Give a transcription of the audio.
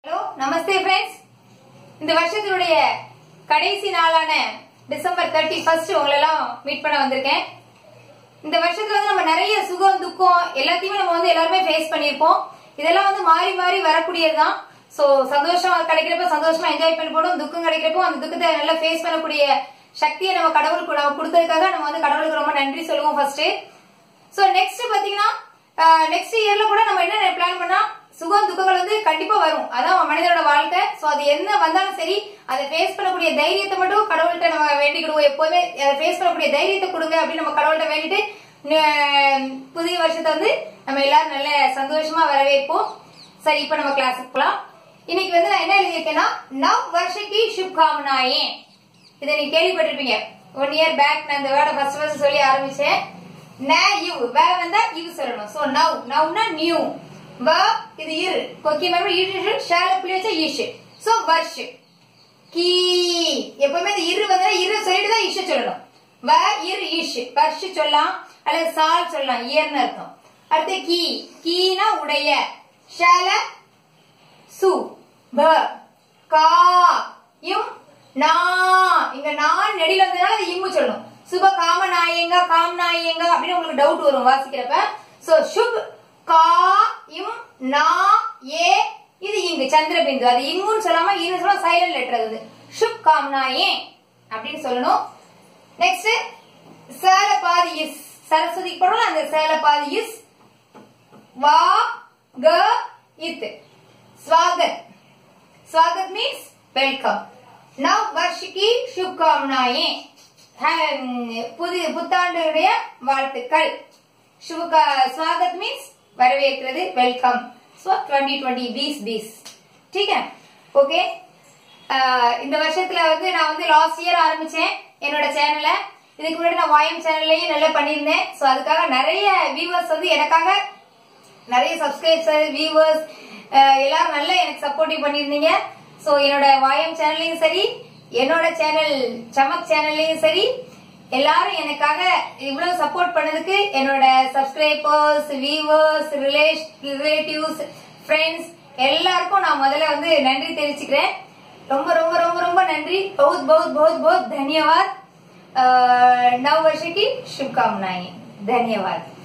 hello நமஸ்தே friends இந்த வருஷத்தினுடைய கடைசி நாளான டிசம்பர் தேர்ட்டி ஃபர்ஸ்ட் உங்களெல்லாம் மீட் பண்ண வந்திருக்கேன் இந்த வருஷத்துல வந்து நம்ம நிறைய சுகம் துக்கம் எல்லாத்தையுமே நம்ம வந்து எல்லாருமே ஃபேஸ் பண்ணியிருப்போம் இதெல்லாம் வந்து மாறி மாறி வரக்கூடியதுதான் சோ சந்தோஷம் கிடைக்கிறப்ப சந்தோஷமா என்ஜாய் பண்ணி போடும் துக்கம் கிடைக்கிறப்போ அந்த துக்கத்தை நல்லா ஃபேஸ் பண்ணக்கூடிய சக்தியை நம்ம கடவுளுக்கு நம்ம கொடுத்ததுக்காக நம்ம வந்து கடவுளுக்கு ரொம்ப நன்றி சொல்லுவோம் ஃபர்ஸ்ட் சோ நெக்ஸ்ட் பாத்தீங்கன்னா நெக்ஸ்ட் இயர்ல கூட நம்ம என்ன பிளான் பண்ணா சுகம் துக்கங்கள் வந்து கண்டிப்பா வரும் அதான் மனிதனோட வாழ்க்கை சோ அது என்ன வந்தாலும் சரி அதை ஃபேஸ் பண்ணக்கூடிய தைரியத்தை மட்டும் கடவுள்கிட்ட நம்ம வேண்டிக்கிடுவோம் எப்போதுமே அதை ஃபேஸ் பண்ணக்கூடிய தைரியத்தை கொடுங்க அப்படின்னு நம்ம கடவுள்கிட்ட வேண்டிட்டு ந- புதிய வருஷத்தை வந்து நம்ம எல்லாரும் நல்ல சந்தோஷமா வரவேற்போம் சரி இப்ப நம்ம கிளாஸுக்கு போலாம் இன்னைக்கு வந்து நான் என்ன எழுதியிருக்கேன்னா நவ் வருஷக்கி சுப்காமனாயே இதை நீங்க கேள்விப்பட்டிருப்பீங்க ஒன் இயர் பேக் நான் இந்த வேர்டை ஃபர்ஸ்ட் ஃபர்ஸ்ட் சொல்லி ஆரம்பிச்சேன் ந யூ வேற வந்தா யூ சொல்லணும் சோ நவ் நவ்னா நியூ வ இது இரு கொக்கி மாதிரி இரு ஷால புள்ளி வச்சா ஈஷ் சோ வர்ஷ் கீ எப்பவுமே இந்த இரு வந்தா இரு சொல்லிட்டு தான் இஷ சொல்லணும் வ இரு ஈஷ் வர்ஷ் சொல்லலாம் அல்லது சால் சொல்லலாம் இயர்னு அர்த்தம் அடுத்து கீ கீனா உடைய ஷால சு ப கா இம் நா இங்க நான் நெடில வந்ததுனால அது இம்மு சொல்லணும் சுப காம நாயங்க காம் நாயங்க அப்படின்னு உங்களுக்கு டவுட் வரும் வாசிக்கிறப்ப சோ சுப் கா இம் நா ஏ இது இங்கு சந்திரபிந்து அது இம்முன்னு சொல்லாம இன்னு சொல்லாம சைலண்ட் லெட்டர் அது சுப் காம் நாயே அப்படின்னு சொல்லணும் நெக்ஸ்ட் சேல பாதி இஸ் சரஸ்வதி போடணும் அந்த சேல பாதி இஸ் வா க இத் ஸ்வாகத் ஸ்வாகத் மீன்ஸ் வெல்கம் நவ் வர்ஷிக்கு சுப்காமனாயே புது புத்தாண்டுடைய வாழ்த்துக்கள் சுப ஸ்வாகத் மீன்ஸ் வரவேற்கிறது வெல்கம் ஸோ டுவெண்ட்டி டுவெண்ட்டி பீஸ் பீஸ் ठीक है ஓகே இந்த வருஷத்துல வந்து நான் வந்து லாஸ்ட் இயர் ஆரம்பிச்சேன் என்னோட சேனலை இதுக்கு முன்னாடி நான் வாயம் சேனல்லையும் நல்லா பண்ணியிருந்தேன் ஸோ அதுக்காக நிறைய வியூவர்ஸ் வந்து எனக்காக நிறைய சப்ஸ்கிரைபர்ஸ் வியூவர்ஸ் எல்லாரும் நல்லா எனக்கு சப்போர்ட்டிவ் பண்ணியிருந்தீங்க ஸோ என்னோட வாயம் சேனல்லையும் சரி என்னோட சேனல் சமக் சேனல்லையும் சரி எல்லாரும் எனக்காக இவ்வளவு சப்போர்ட் பண்ணதுக்கு என்னோட சப்ஸ்கிரைபர்ஸ் வியூவர்ஸ் ரிலேட்டிவ்ஸ் ஃப்ரெண்ட்ஸ் எல்லாருக்கும் நான் முதல்ல வந்து நன்றி தெரிவிச்சுக்கிறேன் ரொம்ப ரொம்ப ரொம்ப ரொம்ப நன்றி बहुत बहुत बहुत बहुत धन्यवाद नव वर्ष की शुभकामनाएं धन्यवाद